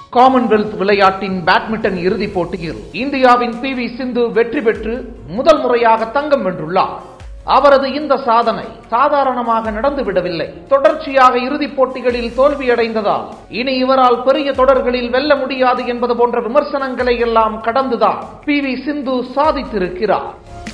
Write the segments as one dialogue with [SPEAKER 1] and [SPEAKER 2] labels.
[SPEAKER 1] Commonwealth விளையாட்டின் badminton இறுதிப் போட்டியில் இந்தியாவின் பி வி சிந்து வெற்றி பெற்று முதல் முறையாக தங்கம் வென்றுள்ளார் அவரது இந்த சாதனை சாதாரணமாக நடந்துவிடவில்லை தொடர்ச்சியாக இறுதிப் போட்டிகளில் தோல்வியடைந்ததால் இனி இவரால் பெரிய தொடர்களில் வெல்ல முடியாது என்பது போன்ற விமர்சனங்களை எல்லாம் கடந்துதான் பி வி சிந்து சாதித்திருக்கிறார்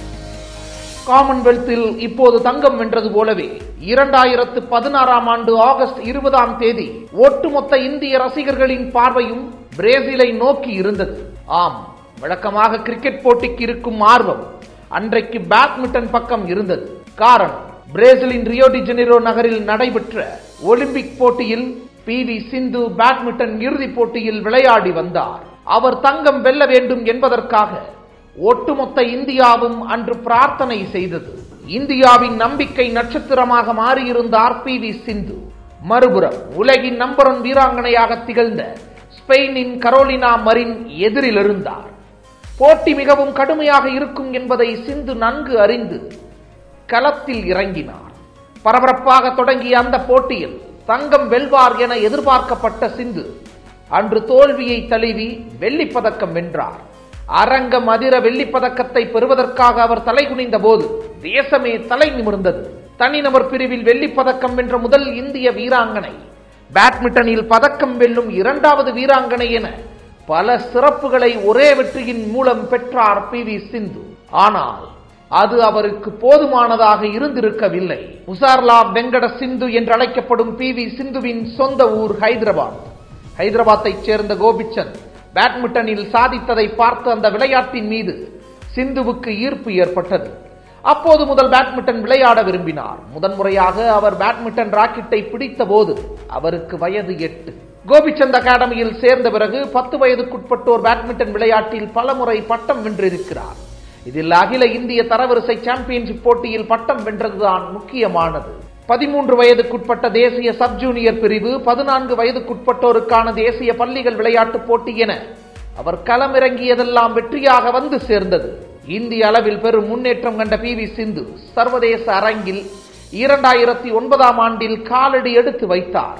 [SPEAKER 1] காமன்வெல்த்தில் இப்போது தங்கம் வென்றது போலவே இரண்டாயிரத்து பதினாறாம் ஆண்டு ஆகஸ்ட் இருபதாம் தேதி ஒட்டுமொத்த இந்திய ரசிகர்களின் பார்வையும் பிரேசிலை நோக்கி இருந்தது ஆம் வழக்கமாக கிரிக்கெட் போட்டிக்கு இருக்கும் ஆர்வம் அன்றைக்கு பேட்மிண்டன் பக்கம் இருந்தது காரணம் பிரேசிலின் ரியோ டி ஜெனிரோ நகரில் நடைபெற்ற ஒலிம்பிக் போட்டியில் பி வி சிந்து பேட்மிண்டன் இறுதிப் போட்டியில் விளையாடி வந்தார் அவர் தங்கம் வெல்ல வேண்டும் என்பதற்காக ஒட்டுமொத்த இந்தியாவும் அன்று பிரார்த்தனை செய்தது இந்தியாவின் நம்பிக்கை நட்சத்திரமாக மாறியிருந்தார் பி வி சிந்து மறுபுறம் உலகின் நம்பர் ஒன் வீராங்கனையாக திகழ்ந்த ஸ்பெயினின் கரோலினா மரின் எதிரில் இருந்தார் போட்டி மிகவும் கடுமையாக இருக்கும் என்பதை சிந்து நன்கு அறிந்து களத்தில் இறங்கினார் பரபரப்பாக தொடங்கிய அந்த போட்டியில் தங்கம் வெல்வார் என எதிர்பார்க்கப்பட்ட சிந்து அன்று தோல்வியை தழுவி வெள்ளிப் பதக்கம் வென்றார் அரங்கம் அதிர வெள்ளிப் பதக்கத்தை பெறுவதற்காக அவர் தலைகுனிந்த போது தேசமே தலை நிமிர்ந்தது தனிநபர் பிரிவில் வெள்ளிப் பதக்கம் வென்ற முதல் இந்திய வீராங்கனை பேட்மிண்டனில் பதக்கம் வெல்லும் இரண்டாவது வீராங்கனை என பல சிறப்புகளை ஒரே வெற்றியின் மூலம் பெற்றார் பி வி சிந்து ஆனால் அது அவருக்கு போதுமானதாக இருந்திருக்கவில்லை முசார்லா வெங்கட சிந்து என்று அழைக்கப்படும் பி வி சிந்துவின் சொந்த ஊர் ஹைதராபாத் ஹைதராபாத்தைச் சேர்ந்த கோபிச்சந்த் பேட்மிண்டனில் சாதித்ததை பார்த்து அந்த விளையாட்டின் மீது சிந்துவுக்கு ஈர்ப்பு ஏற்பட்டது அப்போது முதல் பேட்மிண்டன் விளையாட விரும்பினார் முதன்முறையாக அவர் பேட்மிண்டன் ராக்கெட்டை பிடித்த போது அவருக்கு வயது எட்டு கோபிச்சந்த் அகாடமியில் சேர்ந்த பிறகு பத்து வயதுக்குட்பட்டோர் பேட்மிண்டன் விளையாட்டில் பலமுறை பட்டம் வென்றிருக்கிறார் இதில் அகில இந்திய தரவரிசை சாம்பியன்ஷிப் போட்டியில் பட்டம் வென்றதுதான் முக்கியமானது பதிமூன்று வயதுக்குட்பட்ட தேசிய சப் ஜூனியர் பிரிவு பதினான்கு வயதுக்குட்பட்டோருக்கான தேசிய பள்ளிகள் விளையாட்டுப் போட்டி என அவர் களமிறங்கியதெல்லாம் வெற்றியாக வந்து சேர்ந்தது இந்திய அளவில் பெரும் முன்னேற்றம் கண்ட பி வி சிந்து சர்வதேச அரங்கில் இரண்டாயிரத்தி ஒன்பதாம் ஆண்டில் காலடி எடுத்து வைத்தார்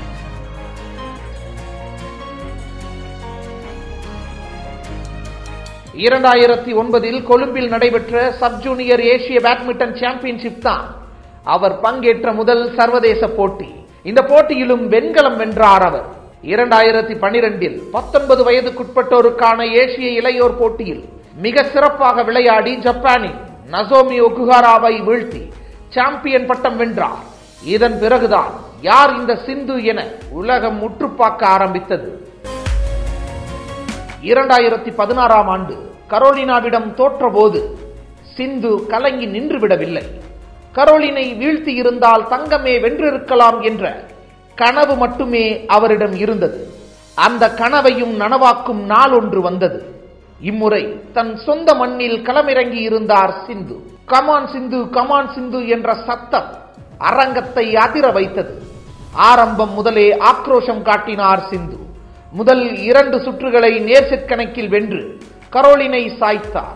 [SPEAKER 1] இரண்டாயிரத்தி ஒன்பதில் கொழும்பில் நடைபெற்ற sub junior Asian badminton championship தான் அவர் பங்கேற்ற முதல் சர்வதேச போட்டி இந்த போட்டியிலும் வெண்கலம் வென்றார் அவர் இரண்டாயிரத்தி பனிரெண்டில் பத்தொன்பது வயதுக்குட்பட்டோருக்கான ஏசிய இளையோர் போட்டியில் மிக சிறப்பாக விளையாடி ஜப்பானின் நசோமி ஒகுஹாராவை வீழ்த்தி சாம்பியன் பட்டம் வென்றார் இதன் பிறகுதான் யார் இந்த சிந்து என உலகம் முற்று பார்க்க ஆரம்பித்தது இரண்டாயிரத்தி பதினாறாம் ஆண்டு கரோலினாவிடம் தோற்றபோது சிந்து கலங்கி நின்றுவிடவில்லை கரோலினை வீழ்த்தி இருந்தால் தங்கமே வென்றிருக்கலாம் என்ற கனவு மட்டுமே அவரிடம் இருந்தது அந்த கனவையும் நனவாக்கும் நாள் ஒன்று வந்தது இம்முறை தன் சொந்த மண்ணில் களமிறங்கி இருந்தார் சிந்து கமான் சிந்து கமான் சிந்து என்ற சத்தம் அரங்கத்தை அதிர வைத்தது ஆரம்பம் முதலே ஆக்ரோஷம் காட்டினார் சிந்து முதல் இரண்டு சுற்றுகளை நேர்செட் கணக்கில் வென்று கரோலினை சாய்த்தார்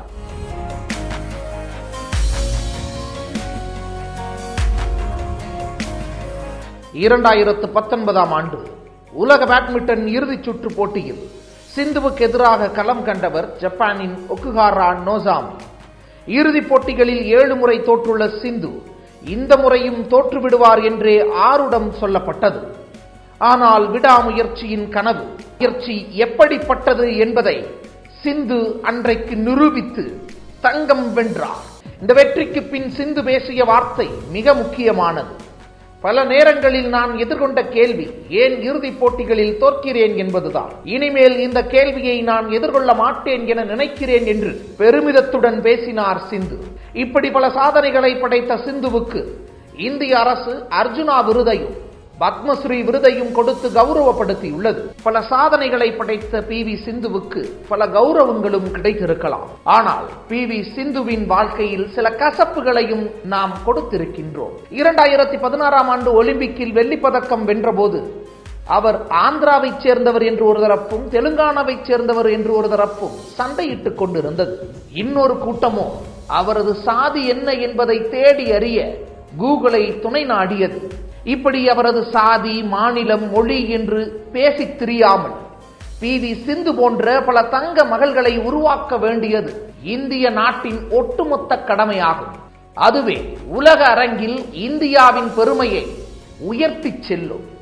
[SPEAKER 1] இரண்டாயிரத்து பத்தொன்பதாம் ஆண்டு உலக பேட்மிண்டன் இறுதிச் சுற்று போட்டியில் சிந்துவுக்கு எதிராக களம் கண்டவர் ஜப்பானின் ஒக்குஹாரா நோசாமி இறுதிப் போட்டிகளில் ஏழு முறை தோற்றுள்ள சிந்து இந்த முறையும் தோற்றுவிடுவார் என்றே ஆருடம் சொல்லப்பட்டது ஆனால் விடாமுயற்சியின் கனவு முயற்சி எப்படிப்பட்டது என்பதை சிந்து அன்றைக்கு நிரூபித்து தங்கம் வென்றார் இந்த வெற்றிக்கு பின் சிந்து பேசிய வார்த்தை மிக முக்கியமானது பல நேரங்களில் நான் எதிர்கொண்ட கேள்வி ஏன் இறுதிப் போட்டிகளில் தோற்கிறேன் என்பதுதான் இனிமேல் இந்த கேள்வியை நான் எதிர்கொள்ள மாட்டேன் என நினைக்கிறேன் என்று பெருமிதத்துடன் பேசினார் சிந்து இப்படி பல சாதனைகளை படைத்த சிந்துவுக்கு இந்திய அரசு அர்ஜுனா விருதையும் பத்மஸ்ரீ விருதையும் கொடுத்து கௌரவப்படுத்தியுள்ளது பல சாதனைகளை படைத்த பி வி சிந்துவுக்கு பல கௌரவங்களும் கிடைத்திருக்கலாம் ஆனால் பி வி சிந்துவின் வாழ்க்கையில் சில கசப்புகளையும் நாம் கொடுத்திருக்கின்றோம் இரண்டாயிரத்தி பதினாறாம் ஆண்டு ஒலிம்பிக்கில் வெள்ளிப் பதக்கம் வென்றபோது அவர் ஆந்திராவைச் சேர்ந்தவர் என்று ஒரு தரப்பும் தெலுங்கானாவைச் சேர்ந்தவர் என்று ஒரு தரப்பும் சண்டையிட்டுக் கொண்டிருந்தது இன்னொரு கூட்டமோ அவரது சாதி என்ன என்பதை தேடி அறிய கூகுளை துணை நாடியது இப்படி அவரது சாதி மாநிலம் மொழி என்று பேசித் திரியாமல் பி வி சிந்து போன்ற பல தங்க மகள்களை உருவாக்க வேண்டியது இந்திய நாட்டின் ஒட்டுமொத்த கடமையாகும் அதுவே உலக அரங்கில் இந்தியாவின் பெருமையை உயர்த்திச் செல்லும்